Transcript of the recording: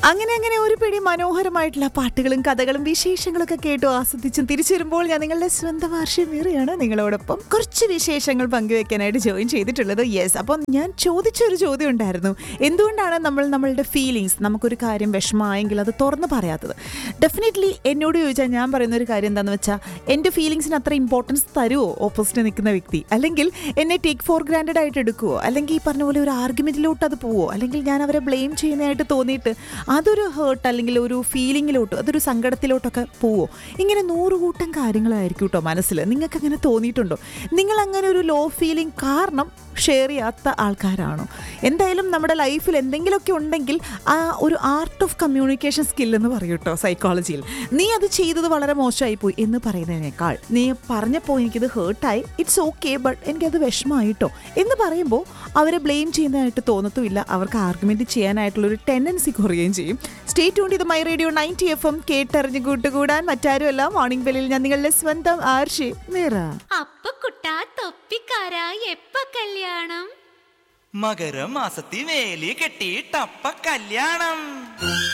അങ്ങനെ അങ്ങനെ ഒരു പിടി മനോഹരമായിട്ടുള്ള പാട്ടുകളും കഥകളും വിശേഷങ്ങളൊക്കെ കേട്ടു ആസ്വദിച്ചും തിരിച്ചു വരുമ്പോൾ ഞാൻ നിങ്ങളുടെ സ്വന്തം വാർഷികമേറിയാണ് നിങ്ങളോടൊപ്പം കുറച്ച് വിശേഷങ്ങൾ പങ്കുവെക്കാനായിട്ട് ജോയിൻ ചെയ്തിട്ടുള്ളത് യെസ് അപ്പം ഞാൻ ചോദിച്ചൊരു ചോദ്യം ഉണ്ടായിരുന്നു എന്തുകൊണ്ടാണ് നമ്മൾ നമ്മളുടെ ഫീലിങ്സ് നമുക്കൊരു കാര്യം വിഷമമായെങ്കിൽ അത് തുറന്ന് പറയാത്തത് ഡെഫിനറ്റ്ലി എന്നോട് ചോദിച്ചാൽ ഞാൻ പറയുന്ന ഒരു കാര്യം എന്താണെന്ന് വെച്ചാൽ എൻ്റെ ഫീലിങ്സിന് അത്ര ഇമ്പോർട്ടൻസ് തരുമോ ഓപ്പോസിറ്റ് നിൽക്കുന്ന വ്യക്തി അല്ലെങ്കിൽ എന്നെ ടേക്ക് ഫോർ ഗ്രാൻഡഡ് ആയിട്ട് എടുക്കുവോ അല്ലെങ്കിൽ ഈ പറഞ്ഞ പോലെ ഒരു ആർഗ്യുമെന്റിലോട്ട് അത് പോവോ അല്ലെങ്കിൽ ഞാൻ അവരെ ബ്ലെയിം ചെയ്യുന്നതായിട്ട് തോന്നിയിട്ട് അതൊരു ഹേർട്ട് അല്ലെങ്കിൽ ഒരു ഫീലിങ്ങിലോട്ട് അതൊരു സങ്കടത്തിലോട്ടൊക്കെ പോവോ ഇങ്ങനെ നൂറുകൂട്ടം കാര്യങ്ങളായിരിക്കും കേട്ടോ മനസ്സിൽ നിങ്ങൾക്ക് അങ്ങനെ തോന്നിയിട്ടുണ്ടോ നിങ്ങൾ അങ്ങനെ ഒരു ലോ ഫീലിംഗ് കാരണം ഷെയർ ചെയ്യാത്ത ആൾക്കാരാണോ എന്തായാലും നമ്മുടെ ലൈഫിൽ എന്തെങ്കിലുമൊക്കെ ഉണ്ടെങ്കിൽ ആ ഒരു ആർട്ട് ഓഫ് കമ്മ്യൂണിക്കേഷൻ സ്കിൽ എന്ന് പറയും കേട്ടോ സൈക്കോളജിയിൽ നീ അത് ചെയ്തത് വളരെ മോശമായി പോയി എന്ന് പറയുന്നതിനേക്കാൾ നീ പറഞ്ഞപ്പോൾ എനിക്കിത് ഹേർട്ടായി ഇറ്റ്സ് ഓക്കെ ബട്ട് എനിക്കത് വിഷമമായിട്ടോ എന്ന് പറയുമ്പോൾ അവരെ ബ്ലെയിം ചെയ്യുന്നതായിട്ട് തോന്നത്തുമില്ല അവർക്ക് ആർഗ്യുമെന്റ് ചെയ്യാനായിട്ടുള്ള ഒരു ടെൻഡൻസി കുറയുകയും ചെയ്യും സ്റ്റേ ട്യൂൺ ഇത് my radio ninety F M കേട്ടറിഞ്ഞ് കൂട്ടുകൂടാൻ മറ്റാരുമല്ല മോർണിംഗ് ബെല്ലിൽ ഞാൻ നിങ്ങളുടെ സ്വന്തം ആർഷി മീറ അപ്പ കുട്ടാ തൊപ്പിക്കാരാ എപ്പ കല്യാണം മകരമാസത്തി വേലി കെട്ടിയിട്ടപ്പ കല്യാണം